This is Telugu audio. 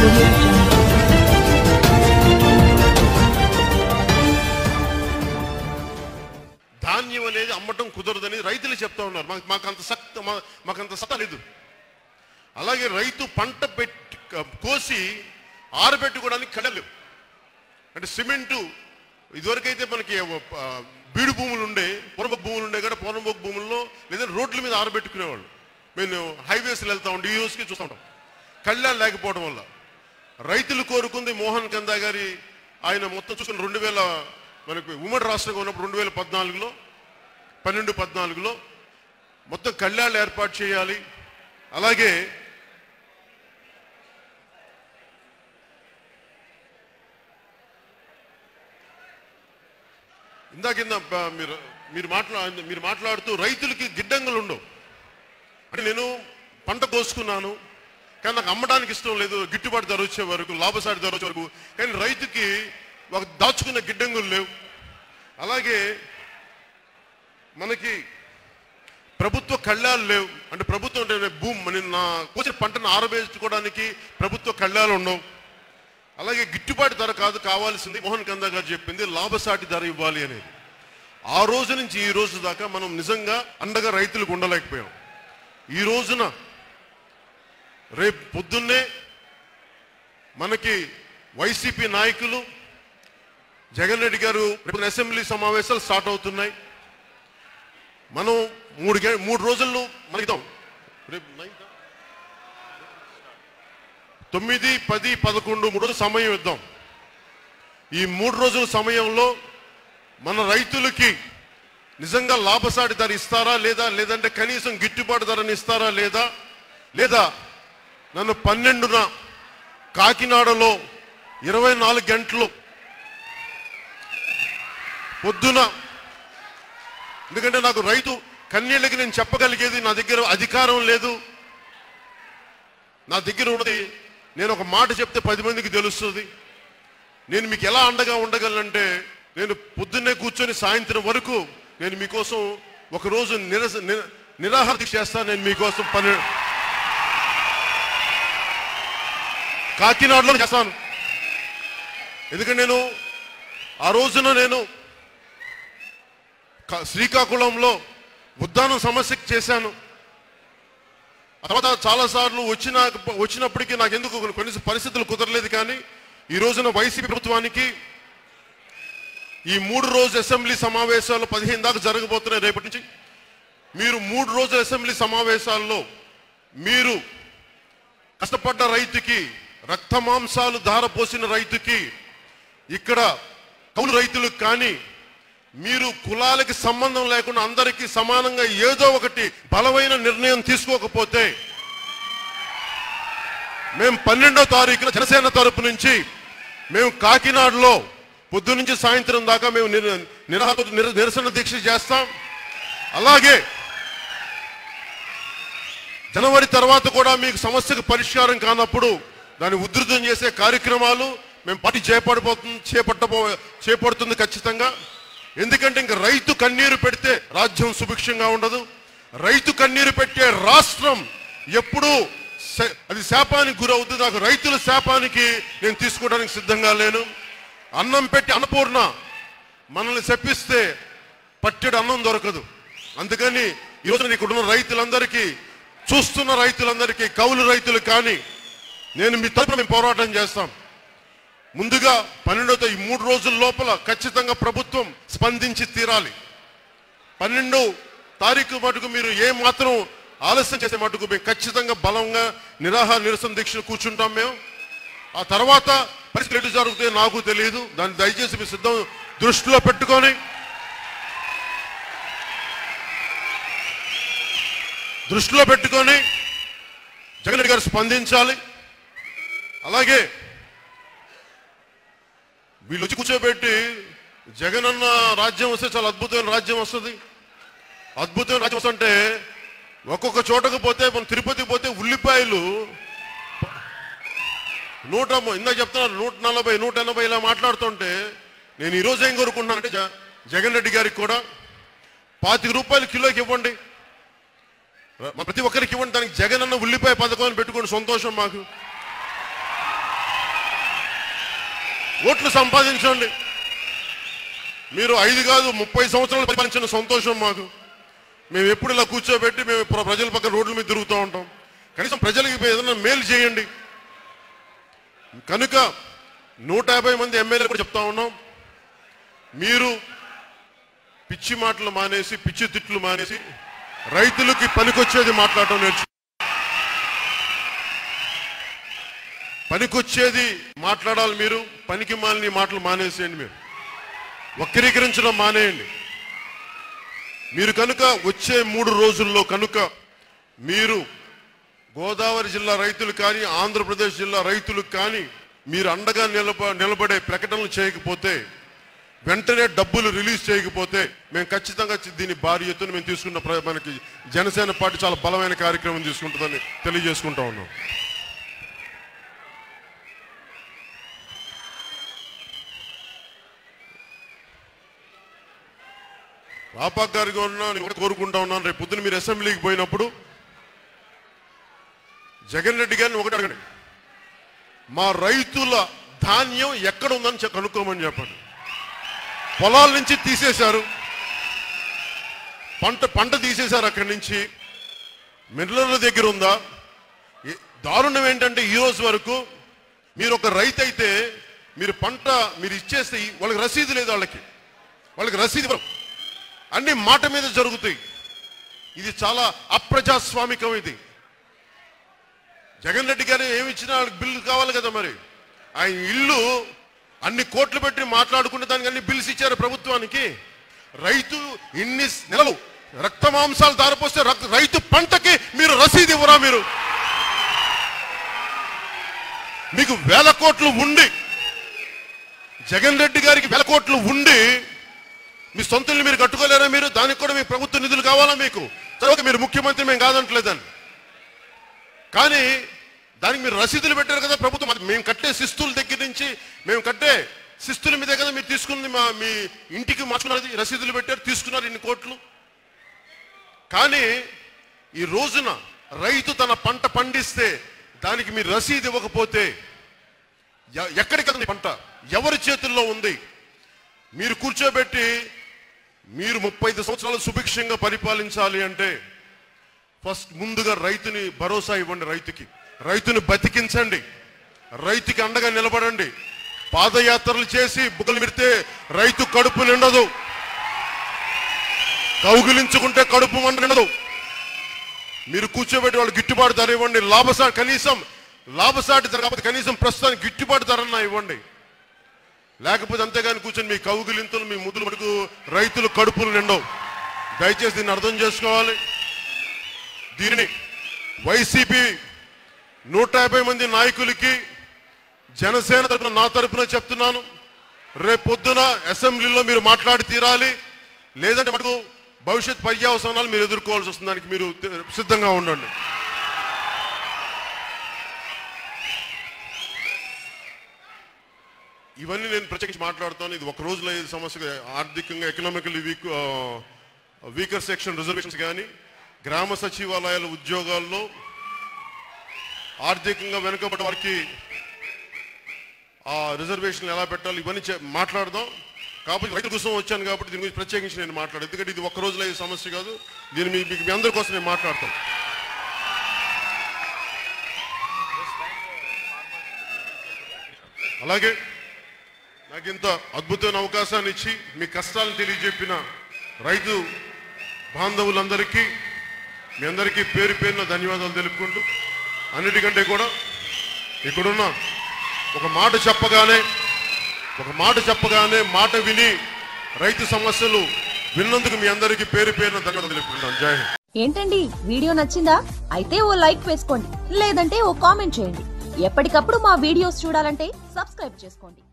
audio jungle. ధాన్యం అనేది అమ్మటం కుదరదని రైతులు చెప్తా ఉన్నారు మాకు మాకు అంత సక్త మా- మాకు అంత సత్తా లేదు అలాగే రైతు పంట పెట్టి కోసి ఆరబెట్టుకోవడానికి కడలు అంటే సిమెంటు ఇదివరకైతే మనకి ఆ, బీడు భూములు ఉండే పొరబొక్క భూములు ఉండే కూడా పొరబొక్క భూముల్లో లేదా రోడ్ల మీద ఆరబెట్టుకునేవాళ్ళు మేము హైవేస్లో వెళ్తా ఉండి ఈ రోజుకి చూస్తూ ఉంటాం కళ్యాణ్ లేకపోవడం వల్ల రైతులు కోరుకుంది మోహన్ కందా గారి ఆయన మొత్తం చూసుకుని రెండు వేల మనకి ఉమ్మడి రాష్ట్రంగా ఉన్నప్పుడు రెండు వేల పద్నాలుగులో పన్నెండు పద్నాలుగులో మొత్తం కళ్యాణ్ ఏర్పాటు చేయాలి అలాగే ఇందాకింద బ- మీరు మీరు మాట్లా మీరు మాట్లాడుతూ రైతులకి గిడ్డంగులు ఉండవు అంటే నేను పంట కోసుకున్నాను కానీ నాకు అమ్మడానికి ఇష్టం లేదు గిట్టుబాటు ధర వచ్చే వరకు లాభసాటి ధర వచ్చే వరకు కానీ రైతుకి ఒక దాచుకున్న గిడ్డంగులు లేవు అలాగే మనకి ప్రభుత్వ కళ్ళాలు లేవు అంటే ప్రభుత్వం అంటే భూమి నేను నా కోసిన పంటను ఆరబేసుకోవడానికి ప్రభుత్వ కళ్ళాలు ఉండవు అలాగే గిట్టుబాటు ధర కాదు కావాల్సింది మోహన్ కందా గారు చెప్పింది లాభసాటి ధర ఇవ్వాలి అనేది ఆ రోజు నుంచి ఈ రోజు దాకా మనం నిజంగా అండగా రైతులకు ఉండలేకపోయాం ఈ రోజున రేపు పొద్దున్నే మనకి వైసీపీ నాయకులు జగన్ రెడ్డి గారు రేపు అసెంబ్లీ సమావేశాలు స్టార్ట్ అవుతున్నాయి మనం మూడు గే- మూడు రోజుల్లో మనకిద్దాం రేపు నైన్త్ తొమ్మిది పది పదకొండు మూడు రోజులు సమయం ఇద్దాం ఈ మూడు రోజుల సమయంలో మన రైతులకి నిజంగా లాభసాటి ధర ఇస్తారా లేదా లేదంటే కనీసం గిట్టుబాటు ధరని ఇస్తారా లేదా లేదా నన్ను పన్నెండున కాకినాడలో ఇరవై నాలుగు గంటలు పొద్దున ఎందుకంటే నాకు రైతు కన్నీళ్ళకి నేను చెప్పగలిగేది నా దగ్గర అధికారం లేదు నా దగ్గర ఉన్నది నేను ఒక మాట చెప్తే పది మందికి తెలుస్తుంది నేను మీకు ఎలా అండగా ఉండగలనంటే నేను పొద్దున్నే కూర్చొని సాయంత్రం వరకు నేను మీకోసం ఒకరోజు నిరస నిర- నిరాహార దీక్ష చేస్తాను నేను మీకోసం పని కాకినాడలో చేస్తాను ఎందుకంటే నేను ఆ రోజున నేను క- శ్రీకాకుళంలో ఉద్దానం సమస్యకి చేశాను ఆ తర్వాత చాలా సార్లు వచ్చిన వచ్చినప్పటికీ నాకు ఎందుకు కొన్ని- కొన్ని పరిస్థితులు కుదరలేదు కానీ ఈ రోజున వైసీపీ ప్రభుత్వానికి ఈ మూడు రోజు అసెంబ్లీ సమావేశాలు పదిహేను దాకా జరగబోతున్నాయి రేపటి నుంచి మీరు మూడు రోజుల అసెంబ్లీ సమావేశాల్లో మీరు కష్టపడ్డ రైతుకి రక్త మాంసాలు ధారపోసిన రైతుకి ఇక్కడ కౌలు రైతులకు కానీ మీరు కులాలకి సంబంధం లేకుండా అందరికీ సమానంగా ఏదో ఒకటి బలమైన నిర్ణయం తీసుకోకపోతే మేము పన్నెండో తారీఖున జనసేన తరపు నుంచి మేము కాకినాడలో పొద్దు నుంచి సాయంత్రం దాకా మేము నిర- నిరాహార నిర- నిరసన దీక్ష చేస్తాం అలాగే జనవరి తర్వాత కూడా మీకు సమస్యకు పరిష్కారం కానప్పుడు దాన్ని ఉధృతం చేసే కార్యక్రమాలు మేము పార్టీ చేపడబోతుంది చేపట్టబో చేపడుతుంది ఖచ్చితంగా ఎందుకంటే ఇంక రైతు కన్నీరు పెడితే రాజ్యం సుభిక్షంగా ఉండదు రైతు కన్నీరు పెట్టే రాష్ట్రం ఎప్పుడూ శ- అది శాపానికి గురవుతుంది నాకు రైతుల శాపానికి నేను తీసుకోవడానికి సిద్ధంగా లేను అన్నం పెట్టి అన్నపూర్ణ మనల్ని శపిస్తే పట్టెడు అన్నం దొరకదు అందుకని ఈరోజు ఇక్కడ ఉన్న రైతులందరికీ చూస్తున్న రైతులందరికీ కౌలు రైతులు కానీ నేను మీ తరపున మేము పోరాటం చేస్తాం ముందుగా పన్నెండో తా- ఈ మూడు రోజుల లోపల ఖచ్చితంగా ప్రభుత్వం స్పందించి తీరాలి పన్నెండు తారీఖు మటుకు మీరు ఏ మాత్రం ఆలస్యం చేసే మటుకు మేము ఖచ్చితంగా బలంగా నిరాహార నిరసన దీక్ష కూర్చుంటాం మేము ఆ తర్వాత పరిస్థితులు ఎటు జరుగుతాయో నాకు తెలియదు దాన్ని దయచేసి మీ సిద్ధం దృష్టిలో పెట్టుకొని దృష్టిలో పెట్టుకొని జగన్ రెడ్డి గారు స్పందించాలి అలాగే వీళ్ళు వచ్చి కూర్చోబెట్టి జగన్ అన్న రాజ్యం వస్తే చాలా అద్భుతమైన రాజ్యం వస్తుంది అద్భుతమైన రాజ్యం వస్తుంటే ఒక్కొక్క చోటకు పోతే మనం తిరుపతికి పోతే ఉల్లిపాయలు నూట ము- ఇందాక చెప్తున్నారు నూట నలభై నూట ఎనభై ఇలా మాట్లాడుతుంటే నేను ఈరోజు ఏం కోరుకుంటున్నానంటే జ- జగన్ రెడ్డి గారికి కూడా పాతిక రూపాయలు కిలోకి ఇవ్వండి ర- ప్రతి ఒక్కరికి ఇవ్వండి దానికి జగన్ అన్న ఉల్లిపాయ పథకం అని పెట్టుకోండి సంతోషం మాకు ఓట్లు సంపాదించండి మీరు ఐదు కాదు ముప్పై సంవత్సరాలు పరిపాలించిన సంతోషం మాకు మేము ఎప్పుడు ఇలా కూర్చోబెట్టి మేము ప్ర- ప్రజల పక్కన రోడ్ల మీద తిరుగుతూ ఉంటాం కనీసం ప్రజలకి ఏదైనా మేలు చేయండి కనుక నూట యాభై మంది ఎమ్మెల్యేలు కూడా చెప్తా ఉన్నాం మీరు పిచ్చి మాటలు మానేసి పిచ్చి తిట్లు మానేసి రైతులకి పనికొచ్చేది మాట్లాడటం నేర్చు పనికొచ్చేది మాట్లాడాలి మీరు పనికి మాలిన మాటలు మానేసేయండి మీరు వక్రీకరించడం మానేయండి మీరు కనుక వచ్చే మూడు రోజుల్లో కనుక మీరు గోదావరి జిల్లా రైతులు కానీ ఆంధ్రప్రదేశ్ జిల్లా రైతులు కానీ మీరు అండగా నిలబ నిలబడే ప్రకటనలు చేయకపోతే వెంటనే డబ్బులు రిలీజ్ చేయకపోతే మేము ఖచ్చితంగా చి- దీని భారీ ఎత్తున మేము తీసుకున్న ప్ర- మనకి జనసేన పార్టీ చాలా బలమైన కార్యక్రమం తీసుకుంటుందని తెలియజేసుకుంటా ఉన్నాం రాపాక్ గారికి ఉన్నా నేను ఒకటి కోరుకుంటా ఉన్నాను రేపు పొద్దున మీరు అసెంబ్లీకి పోయినప్పుడు జగన్ రెడ్డి గారిని ఒకటి అడగండి మా రైతుల ధాన్యం ఎక్కడ ఉందని చె- కనుక్కోమని చెప్పండి పొలాల నుంచి తీసేశారు పంట పంట తీసేశారు అక్కడి నుంచి మిల్లర్ల దగ్గర ఉందా ఏ- దారుణం ఏంటంటే ఈ రోజు వరకు మీరు ఒక రైతు అయితే మీరు పంట మీరు ఇచ్చేస్తే ఈ- వాళ్ళకి రసీదు లేదు వాళ్ళకి వాళ్ళకి రసీదు ఇవ్వరు. అన్ని మాట మీద జరుగుతాయి ఇది చాలా అప్రజాస్వామికం ఇది జగన్ రెడ్డి గారు ఏమి ఇచ్చినా వాళ్ళకి బిల్లు కావాలి కదా మరి ఆయన ఇల్లు అన్ని కోట్లు పెట్టి మాట్లాడుకుంటే దానికి అన్ని బిల్స్ ఇచ్చారు ప్రభుత్వానికి రైతు ఇన్ని నెలలు రక్త మాంసాలు దారిపోస్తే రక్త- రైతు పంటకి మీరు రసీదు ఇవ్వరా మీరు మీకు వేల కోట్లు ఉండి జగన్ రెడ్డి గారికి వేల కోట్లు ఉండి మీ సొంత ఇల్లు మీరు కట్టుకోలేరా మీరు దానికి కూడా మీ ప్రభుత్వ నిధులు కావాలా మీకు సరే ఓకే, మీరు ముఖ్యమంత్రి మేము కాదంటలేదని కానీ దానికి మీరు రసీదులు పెట్టారు కదా ప్రభుత్వం అది మేము కట్టే శిస్తుల దగ్గర నుంచి మేము కట్టే శిస్తుల మీదే కదా మీరు తీసుకుంది మా మీ ఇంటికి మార్చుకున్నది రసీదులు పెట్టారు తీసుకున్నారు ఇన్ని కోట్లు కానీ ఈ రోజున రైతు తన పంట పండిస్తే దానికి మీరు రసీదు ఇవ్వకపోతే ఎ- ఎక్కడికి వెళ్తుంది పంట ఎవరి చేతుల్లో ఉంది మీరు కూర్చోబెట్టి మీరు ముప్పై ఐదు సంవత్సరాలు సుభిక్షంగా పరిపాలించాలి అంటే ఫస్ట్ ముందుగా రైతుని భరోసా ఇవ్వండి రైతుకి రైతుని బతికించండి రైతుకి అండగా నిలబడండి పాదయాత్రలు చేసి బుక్కలు మిడితే రైతు కడుపు నిండదు కౌగిలించుకుంటే కడుపు మంట నిండదు మీరు కూర్చోబెట్టి వాళ్ళు గిట్టుబాటు ధర ఇవ్వండి లాభసాటి కనీసం లాభసాటి ధర కాకపోతే కనీసం ప్రస్తుతానికి గిట్టుబాటు ధరన్నా ఇవ్వండి లేకపోతే అంతేగాని కూర్చొని మీ కౌగిలింతలు మీ ముద్దులు మటుకు రైతులు కడుపులు నిండవు దయచేసి దీన్ని అర్థం చేసుకోవాలి దీనిని వైసీపీ నూట యాభై మంది నాయకులకి జనసేన తరపున నా తరపున చెప్తున్నాను రేపు పొద్దున అసెంబ్లీలో మీరు మాట్లాడి తీరాలి లేదంటే మటుకు భవిష్యత్ పర్యావసనాలు మీరు ఎదుర్కోవాల్సి వస్తుంది దానికి మీరు తి- సిద్ధంగా ఉండండి ఇవన్నీ నేను ప్రత్యేకించి మాట్లాడుతాను ఇది ఒక రోజులో ఈ సమస్య ఆర్థికంగా economical weak weaker section reservations కానీ గ్రామ సచివాలయాల ఉద్యోగాల్లో ఆర్థికంగా వెనుకబడి వారికి ఆ రిజర్వేషన్ ఎలా పెట్టాలి ఇవన్నీ చే- మాట్లాడదాం కాబట్టి రైతు కోసం వచ్చాను కాబట్టి దీని గురించి ప్రత్యేకించి నేను మాట్లాడు ఎందుకంటే ఇది ఒక్క రోజులో అయ్యే సమస్య కాదు దీని మీ మీకు మీ అందరి కోసం నేను మాట్లాడతాను అలాగే నాకు ఇంత అద్భుతమైన అవకాశాన్ని ఇచ్చి మీ కష్టాలను తెలియజెప్పిన రైతు బాంధవులందరికీ మీ అందరికీ పేరు పేరున ధన్యవాదాలు తెలుపుకుంటూ అన్నిటికంటే కూడా ఇక్కడున్న ఒక మాట చెప్పగానే ఒక మాట చెప్పగానే మాట విని రైతు సమస్యలు విన్నందుకు మీ అందరికీ పేరు పేరున ధన్యవాదాలు తెలుపుకుంటాను జై హింద్ ఏంటండి వీడియో నచ్చిందా అయితే ఓ లైక్ వేసుకోండి లేదంటే ఓ కామెంట్ చేయండి ఎప్పటికప్పుడు మా వీడియోస్ చూడాలంటే సబ్స్క్రైబ్ చేసుకోండి